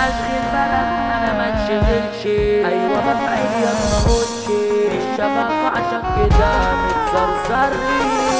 اشغل بلد انا ما اتشغلش ايوه بفعل يا ما اقولش الشبكة عشان كده متزرزرين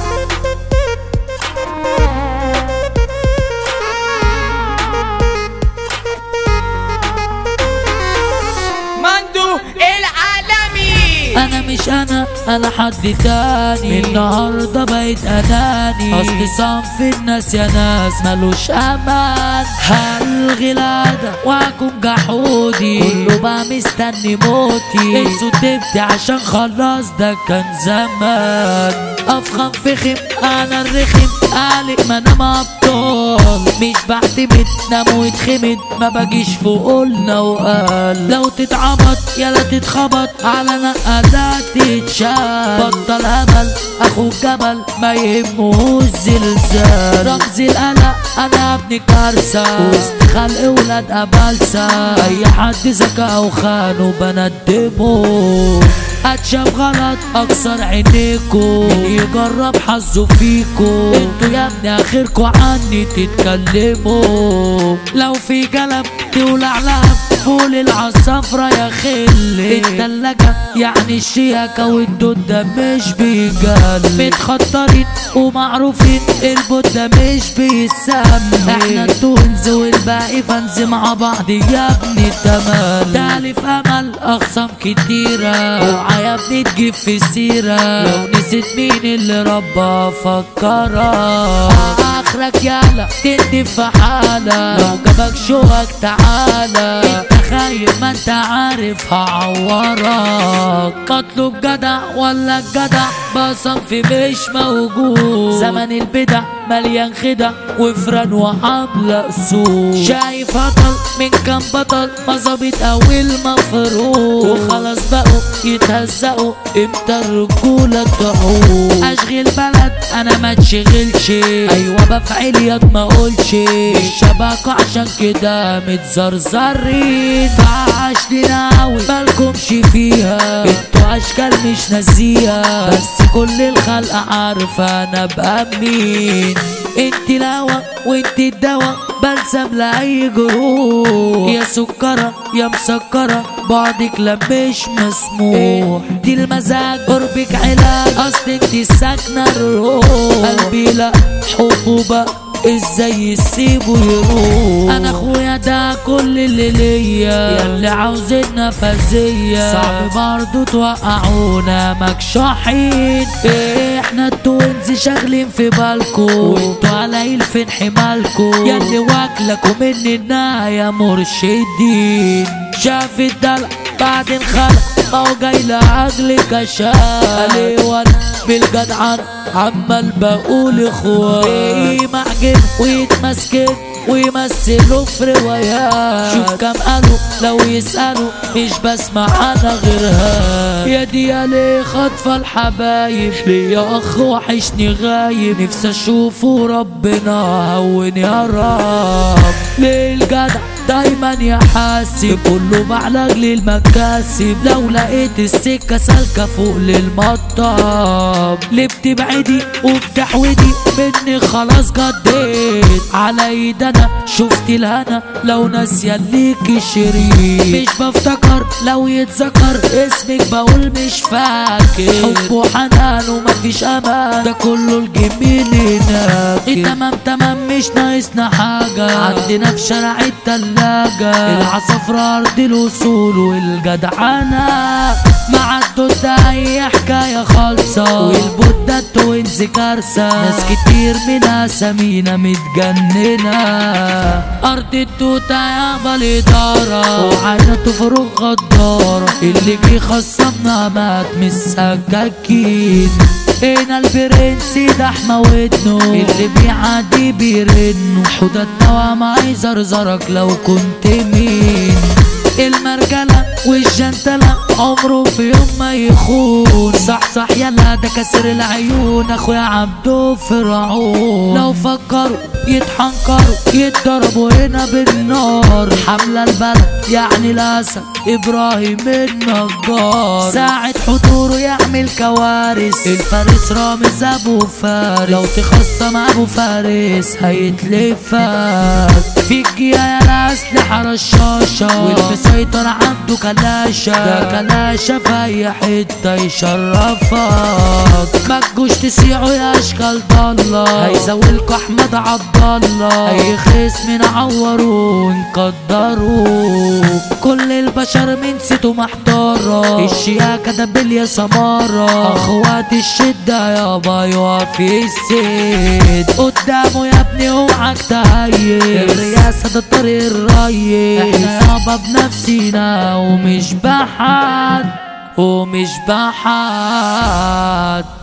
مندو العالمي انا مش انا انا حد تاني النهارده بقيت اناني اصل صنف الناس يا ناس ملوش امان هلغي العادة واكون جحودي كله بقى مستني موتي انسوا تبتي عشان خلاص ده كان زمان افخم فخم انا الرخم قالق ما انا مبطال مش بعتمد نام واتخمد ما بجيش فوق قلنا وقال لو تتعبط يلا تتخبط على نقدات تتشال بطل همل اخوك جبل ما يهمهوش زلزال رمز القلق انا ابن كارثة وسط خلق ولاد ابلسة اي حد ذكاء وخانه بندمه اتشاف غلط اكسر عينيكو يجرب حظه فيكو انتوا يا ابني اخركو عني تتكلموا لو في كلام تولع لهب فول العصافرة يا خل التلاجة يعني الشياكة والدودة مش بيجل متخطرين ومعروفين البودة مش بيسمي احنا التونز والباقي فانز مع بعض يا ابني تمام تالف امل اخصام كتيرة اوعى يا ابني تجيب في السيرة لو نسيت مين اللي ربى فكرك اخرك يالا تندف في حالة لو جابك شوك تعالى انت خايف ما انت عارف هعورك مطلوب جدع ولا الجدع بصنفي مش موجود زمن البدع مليان خدع وفران وعاملة سوق شايف هطل من كام بطل مظابيط اول مفروض وخلاص بقوا يتهزقوا امتى الرجولة تعود اشغل بلد انا ما تشغلش ايوه بفعل ياض ما اقولش الشبكة عشان كده متزرزرين فعاش لناوي مالكمش فيها انتوا اشكال مش ناسيها بس كل الخلق عارفة انا بقى مين انت الهوا وانت الدوا بلسم لاي جروح يا سكرة يا مسكرة بعدك لا مش مسموح دي المزاج قربك علاج اصل انت ساكنة الروح قلبي لا حبه بقى ازاي يسيبه يروح انا اخويا ده كل اللي ليا ياللي عاوزين نفسية صعب برضو توقعونا مكشوحين احنا التوينز شاغلين في بالكو وانتوا قليل فين حمالكو ياللي واكلكوا مني النهاية مرشدين شاف الدلع بعدين خلق ما هو جاي لعجلك اشال وانا بالجدعان عمال بقول اخوان ايه معجن ويتمسكن ويمثلوا في روايات شوف كم قالوا لو يسألوا مش بسمع انا غيرها يا دي يا ليه خاطفة الحبايب ليا اخ وحشني غايب نفسي اشوفه ربنا هون يا رب ليه الجدع دايما يحاسب كله مع لاجل المكاسب لو لقيت السكة سالكة فوق للمطب ليه بتبعدي وبتحودي مني خلاص جديت على ايد انا شفت الهنا لو ناسية ليكي شريك مش بفتكر لو يتذكر اسمك بقول مش فاكر حب وحنان ومفيش امان ده كله الجميل هناك تمام تمام مش ناقصنا حاجة عندنا في شارع التلاجة العصافرة أرض الوصول والجدعنة مع الدود أي حكاية خالصة والبودة التوينز كارثة ناس كتير من أسامينا متجننة أرض التوتة يابا الإدارة وعينة فروق غدارة اللي جه خصمنا مات من السكاكين هنا البرنس ده ودنه اللي بيعدي بيرنه حدى التوام عايز ارزرك لو كنت مين المرجلة والجنتلة عمره في يوم ما يخون صح صح يلا ده كسر العيون اخويا عبده فرعون لو فكروا يتحنكروا يتضربوا هنا بالنار حملة البلد يعني الاسد ابراهيم النجار ساعة حضوره يعمل كوارث الفارس رامز ابو فارس لو تخصم ابو فارس هيتلفك في الجياية الأسلحة رشاشة والمسيطر عنده كلاشة ده كلاشة في أي حتة يشرفك ما تجوش تسيعوا يا أشكال ضالة هيزولكوا أحمد عبدالله أي خصم نعوروه نقدروه كل البشر من سيتو محتارة الشياكة ده بليا سمارة أخوات الشدة يابا يقف السيد قدامه يا ابني اوعك تهيس الرئاسة ده طريق الريس احنا يابا بنفسينا ومش بحد ومش بحد